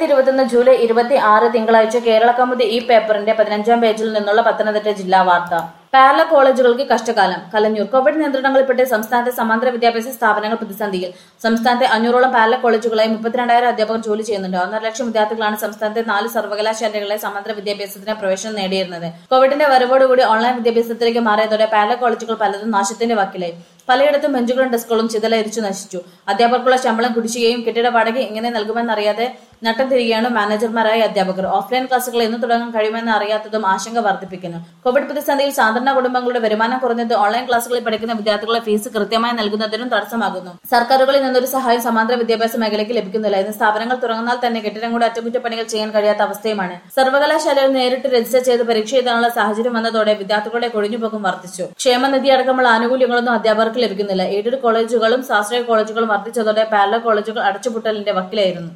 രണ്ടായിരത്തി ഇരുപത്തൊന്ന് ജൂലൈ ഇരുപത്തി ആറ് തിങ്കളാഴ്ച കേരള കൗമുദി ഈ പേപ്പറിന്റെ പതിനഞ്ചാം പേജിൽ നിന്നുള്ള പത്തനംതിട്ട ജില്ലാ വാർത്ത പാരല കോളേജുകൾക്ക് കഷ്ടകാലം കലഞ്ഞൂർ കോവിഡ് നിയന്ത്രണങ്ങളിൽപ്പെട്ട് സംസ്ഥാനത്തെ സമാന്തര വിദ്യാഭ്യാസ സ്ഥാപനങ്ങൾ പ്രതിസന്ധിയിൽ സംസ്ഥാനത്തെ അഞ്ഞൂറോളം പാരല കോളേജുകളായി മുപ്പത്തിരണ്ടായിരം അധ്യാപകർ ജോലി ചെയ്യുന്നുണ്ട് ഒന്നര ലക്ഷം വിദ്യാർത്ഥികളാണ് സംസ്ഥാനത്തെ നാല് സർവകലാശാലകളിലെ സമാന്തര വിദ്യാഭ്യാസത്തിന് പ്രവേശനം നേടിയിരുന്നത് കോവിഡിന്റെ വരവോടുകൂടി ഓൺലൈൻ വിദ്യാഭ്യാസത്തിലേക്ക് മാറിയതോടെ പാരല കോളേജുകൾ പലതും നാശത്തിന്റെ വക്കിലായി പലയിടത്തും ബെഞ്ചുകളും ഡെസ്കുകളും ചിതലരിച്ചു നശിച്ചു അധ്യാപകർക്കുള്ള ശമ്പളം കുടിശ്ശികയും കെട്ടിട വാടക എങ്ങനെ നൽകുമെന്നറിയാതെ നട്ടം തിരികെയാണ് മാനേജർമാരായ അധ്യാപകർ ഓഫ്ലൈൻ ക്ലാസുകൾ എന്ന് തുടങ്ങാൻ കഴിയുമെന്ന് അറിയാത്തതും ആശങ്ക വർദ്ധിപ്പിക്കുന്നു കോവിഡ് പ്രതിസന്ധിയിൽ സാധാരണ കുടുംബങ്ങളുടെ വരുമാനം കുറഞ്ഞത് ഓൺലൈൻ ക്ലാസുകളിൽ പഠിക്കുന്ന വിദ്യാർത്ഥികളെ ഫീസ് കൃത്യമായി നൽകുന്നതിനും തടസ്സമാകുന്നു സർക്കാരുകളിൽ നിന്നൊരു സഹായം സമാന്തര വിദ്യാഭ്യാസ മേഖലയ്ക്ക് ലഭിക്കുന്നില്ല ഇന്ന് സ്ഥാപനങ്ങൾ തുറന്നാൽ തന്നെ കെട്ടിടം കൂടെ അറ്റകുറ്റപ്പണികൾ ചെയ്യാൻ കഴിയാത്ത അവസ്ഥയുമാണ് സർവകലാശാലയിൽ നേരിട്ട് രജിസ്റ്റർ ചെയ്ത് പരീക്ഷ എഴുതാനുള്ള സാഹചര്യം വന്നതോടെ വിദ്യാർത്ഥികളുടെ കൊഴിഞ്ഞുപോക്കും വർദ്ധിച്ചു ക്ഷേമനിധി അടക്കമുള്ള ആനുകൂല്യങ്ങളൊന്നും അധ്യാപകർക്ക് ലഭിക്കുന്നില്ല എയ്ഡഡ് കോളേജുകളും സ്വാശ്രയ കോളേജുകളും വർദ്ധിച്ചതോടെ പാരലൽ കോളേജുകൾ അടച്ചുപൂട്ടലിന്റെ വക്കിലായിരുന്നു